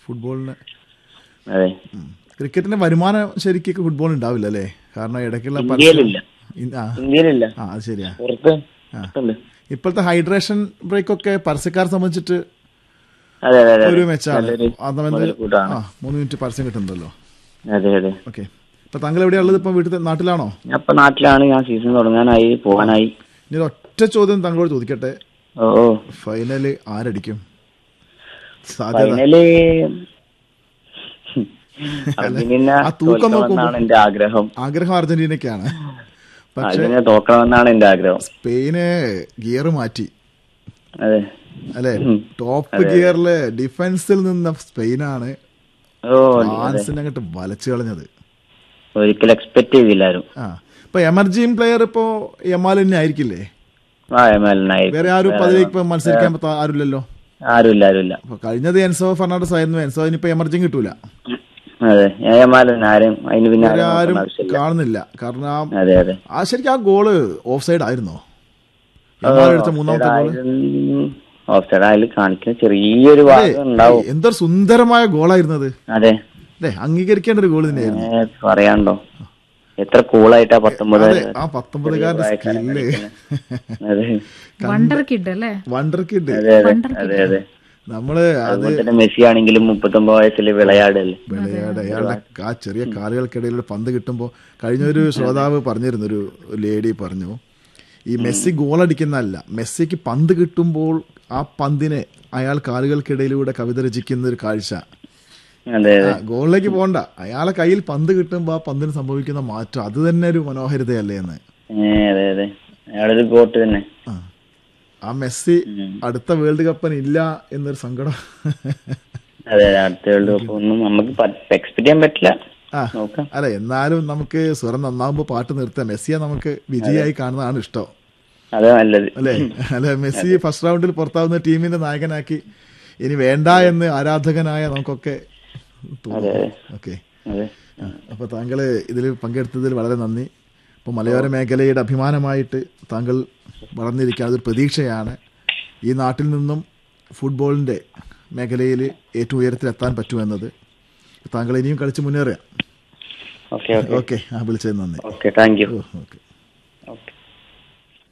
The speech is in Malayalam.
ഫുട്ബോളിന് അതെ ഉം. ക്രിക്കറ്റിന്റെ വരുമാനം ശരിക്കും ഫുട്ബോൾ ഉണ്ടാവില്ല അല്ലേ കാരണം ഇടയ്ക്കുള്ള പരസ്യം- ഇന്ത്യയിലില്ല ഇൻ- ആ ഇന്ത്യയിലില്ല ആ അത് ശരിയാ പുറത്ത് പുറത്തുണ്ട് ഇപ്പോഴത്തെ ഹൈഡ്രേഷൻ ബ്രേക്ക് ഒക്കെ പരസ്യക്കാരെ സംബന്ധിച്ചിട്ട് അതെ അതെ അതെ ഒരു മെച്ചാണ് നല്ലൊരു അത് നമ്മൾ മുതൽക്കൂട്ടാണ്. ആ മൂന്ന് മിനിറ്റ് പരസ്യം കിട്ടുന്നുണ്ടല്ലോ അതെ അതെ ഓക്കെ ഇപ്പൊ താങ്കൾ എവിടെയാ ഉള്ളത് ഇപ്പൊ വീട്ടിൽ നാട്ടിലാണോ ഞാൻ ഇപ്പൊ നാട്ടിലാണ് ഞാൻ സീസൺ തുടങ്ങാനായി പോകാനായി ഇനി ഒരു ഒറ്റ ചോദ്യം താങ്കളോട് ചോദിക്കട്ടെ ഓ ഓ ഫൈനല് ആരടിക്കും സാധ്യത ഫൈനല് അർജന്റീന ആ തൂക്കം തോൽക്കണമെന്നാണ് എന്റെ ആഗ്രഹം ആഗ്രഹം അർജന്റീനയ്ക്കാണ് പക്ഷെ അർജന്റീന തോക്കണമെന്നാണ് എന്റെ ആഗ്രഹം സ്പെയിന് ഗിയർ മാറ്റി അതെ അല്ലെ ഉം. ടോപ്പ് ഗിയറില് ഡിഫൻസിൽ നിന്ന സ്പെയിനാണ് ഓ ഫ്രാൻസിനെ അങ്ങോട്ട് വലച്ചു കളഞ്ഞത് ഒരിക്കലും എക്സ്പെക്ട് ചെയ്തില്ലാരും ആ ഇപ്പൊ എമർജിങ് പ്ലെയർ ഇപ്പോ യമാൽ തന്നെ ആയിരിക്കില്ലേ ആ എമലിനായി വേറെ ആരും ഇപ്പൊ അതിലേക്ക് ഇപ്പൊ മത്സരിക്കാൻ പറ്റാ ആരുമില്ലല്ലോ ആരുമില്ല ആരുമില്ല അപ്പൊ കഴിഞ്ഞത് എൻസോ ഫെർണാണ്ടസ് ആയിരുന്നു എൻസോ ഇനിയിപ്പോ എമർജിങ് കിട്ടൂല അതെ എമാലൻ ആരും അതിന് പിന്നെ വേറെ ആരും ആരും നോക്കേണ്ട ആവശ്യമില്ല കാണുന്നില്ല കാരണം ആ അതെ അതെ ആ ശരിക്കും ആ ഗോള് ഓഫ് സൈഡ് ആയിരുന്നോ യമാൽ അടിച്ച മൂന്നാമത്തെ ഗോള് ഓഫ് സൈഡ് അതിൽ കാണിക്കുന്ന ചെറിയൊരു ഭാഗം ഉണ്ടാവും എന്തൊരു സുന്ദരമായ ഗോളായിരുന്നത് അതെ അല്ലേ അംഗീകരിക്കേണ്ട ഒരു ഗോൾ തന്നെയായിരുന്നു ഏ, പറയാണ്ടോ എത്ര കൂളായിട്ടാ പത്തൊമ്പത് അതെ ആ പത്തൊമ്പതുകാരന്റെ സ്കില്ല് അതെ വണ്ടർ കിഡ് അല്ലേ വണ്ടർ കിഡ് അതെ അതെ അതെ അതെ നമ്മള് അത് അതുപോലെ തന്നെ മെസ്സി ആണെങ്കിലും മുപ്പത്തൊമ്പത് വയസ്സിൽ വിളയാടല്ലേ വിളയാട് അയാളുടെ ആ ചെറിയ കാലുകൾക്കിടയിൽ പന്ത് കിട്ടുമ്പോൾ കഴിഞ്ഞൊരു ശ്രോതാവ് പറഞ്ഞിരുന്നു ഒരു ലേഡി പറഞ്ഞു ഈ മെസ്സി ഗോൾ അടിക്കുന്നതല്ല മെസ്സിക്ക് പന്ത് കിട്ടുമ്പോൾ ആ പന്തിനെ അയാൾ കാലുകൾക്കിടയിലൂടെ കവിത രചിക്കുന്ന ഒരു കാഴ്ച അതെ ആ, ഗോളിലേക്ക് പോകണ്ട അയാളെ കയ്യിൽ പന്ത് കിട്ടുമ്പോൾ ആ പന്തിന് സംഭവിക്കുന്ന മാറ്റം അത് തന്നെ ഒരു മനോഹരിതയല്ലേ എന്ന് ഏ, അതെ അതെ അയാളൊരു ഗോട്ട് തന്നെ ആ. ആ മെസ്സി ഉം. അടുത്ത വേൾഡ് കപ്പിന് ഇല്ല എന്നൊരു സങ്കടം അതെ അതെ അടുത്ത വേൾഡ് കപ്പ് ഒന്നും നമുക്ക് എക്സ്പെക്ട് ചെയ്യാൻ പറ്റില്ല ആ നോക്കാം അല്ല എന്നാലും നമുക്ക് സ്വരം നന്നാവുമ്പോ പാട്ട് നിർത്താം മെസ്സിയെ നമുക്ക് വിജയായി കാണുന്നതാണ് ഇഷ്ടം അതെ നല്ലത് അല്ലേ അല്ലെ മെസ്സി ഫസ്റ്റ് റൗണ്ടിൽ പുറത്താവുന്ന ടീമിന്റെ നായകനാക്കി ഇനി വേണ്ട എന്ന് ആരാധകനായ നമുക്കൊക്കെ തോന്നുന്നു ഓക്കെ അതെ അപ്പൊ താങ്കൾ ഇതിൽ പങ്കെടുത്തതിൽ വളരെ നന്ദി ഇപ്പൊ മലയോര മേഖലയുടെ അഭിമാനമായിട്ട് താങ്കൾ വളർന്നിരിക്കുക അതൊരു പ്രതീക്ഷയാണ് ഈ നാട്ടിൽ നിന്നും ഫുട്ബോളിന്റെ മേഖലയിൽ ഏറ്റവും ഉയരത്തിലെത്താൻ പറ്റുമെന്നത് താങ്കൾ ഇനിയും കളിച്ച് മുന്നേറുക ഓക്കെ ഓക്കെ ഓക്കെ ആ വിളിച്ചത് നന്ദി ഓക്കെ താങ്ക് യു ഓക്കെ